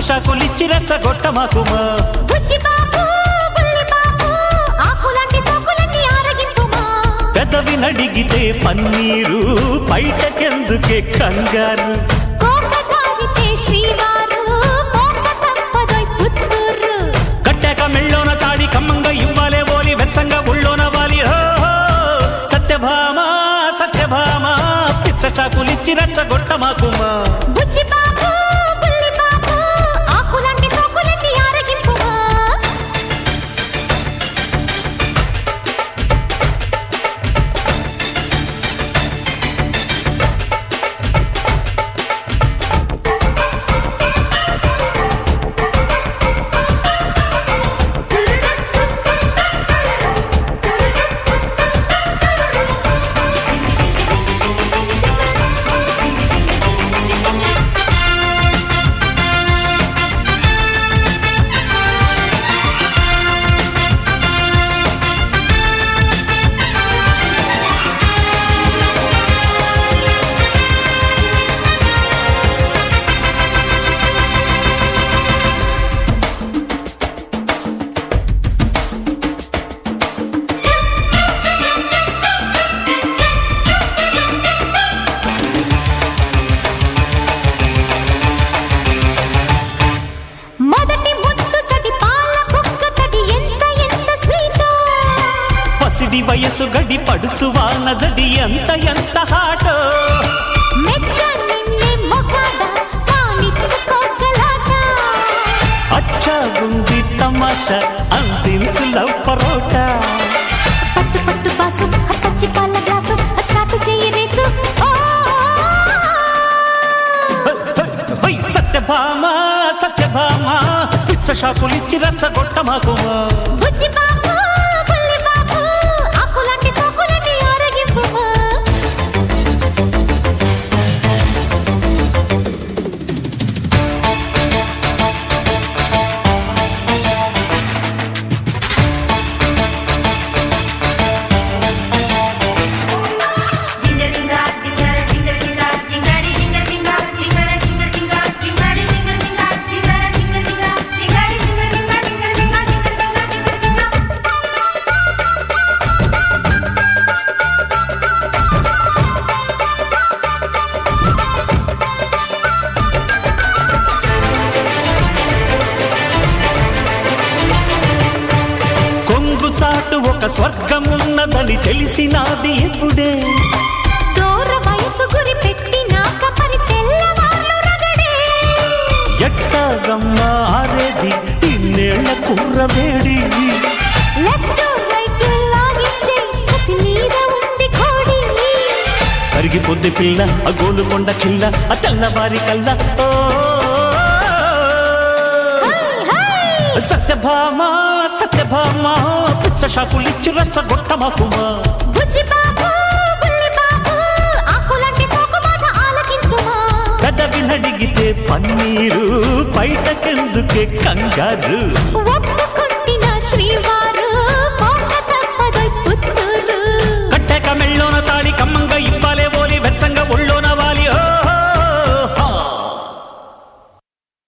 పిచ్చషాకులిచ్చి రెచ్చగొట్టమాకుమా బుజ్జి బాబు బుల్లి బాబు ఆకులాంటి సోకులన్నీ ఆరగింపుమా పెదవి నడిగితే పన్నీరు బయటకెందుకే కంగారు కోక జారితే శ్రీవారు మోక తప్పదోయ్ పుత్తూరు కట్టాక మెళ్ళోన తాడి కమ్మంగా ఇవ్వాలే ఓలి వెచ్చంగా ఉళ్ళోన వాలి హో హో. సత్యభామ సత్యభామ పిచ్చషాకులిచ్చి రెచ్చగొట్టమాకుమా బుజ్జి బాబు బుల్లి బాబు ఆకులాంటి సోకులన్నీ ఆరగింపుమా మొదటి ముద్దు సడి పాల బుక్క తడి ఎంత ఎంత స్వీటో పసిడి వయసు గడి పడుచు వాన జడి ఎంత ఎంత హాటో మెచ్చ నిన్నే మొగాడ పాలిచ్చుకోగలాట అచ్చాగుంది తమాషా అందించు లవ్ పరోటా పట్టు పట్టు బాసు ఆ పచ్చి పాల గ్లాసు ఆ స్టార్ట్ చెయ్యి రేసు ఓ హై సత్యభామ సత్యభామ పిచ్చ షాపులిచ్చి రెచ్చగొట్టమాకుమా బుజ్జి బాబు బుల్లి బాబు ఆకులాంటి సోకులన్నీ ఆరగింపుమా Jingle jingle jingle jingle jingle jingadi jingle jingle jingle jingle jingle jingadi jingle jingle jingle jingle jingle jingadi jingle jingle jingle jingle jingle jingle jingle కొంగు చాటు ఒక స్వర్గమున్నదని తెలిసినాది ఎప్పుడే దూర వయసు గురి పెట్టినాక పరి తెల్లవార్లు రగడే ఎట్టాగమ్మ ఆరేది ఇన్నేళ్ల కుర్రవేడి లెఫ్ట్ రైట్ లాగించే కసి మీద ఉంది కోడి కరిగిపోద్ది పిల్ల ఆ గోలుకొండ కిల్ల ఆ తెల్లవారి కల్ల ఓ హై హై సత్యభామ సత్యభామ పిచ్చ షాపులిచ్చి రెచ్చగొట్టమాకుమా బుజ్జి బాబు బుల్లి బాబు ఆకులాంటి సోకు మాట ఆలకించుమా పెదవి నడిగితే పన్నీరు బయటకెందుకే కంగారు ఒక్క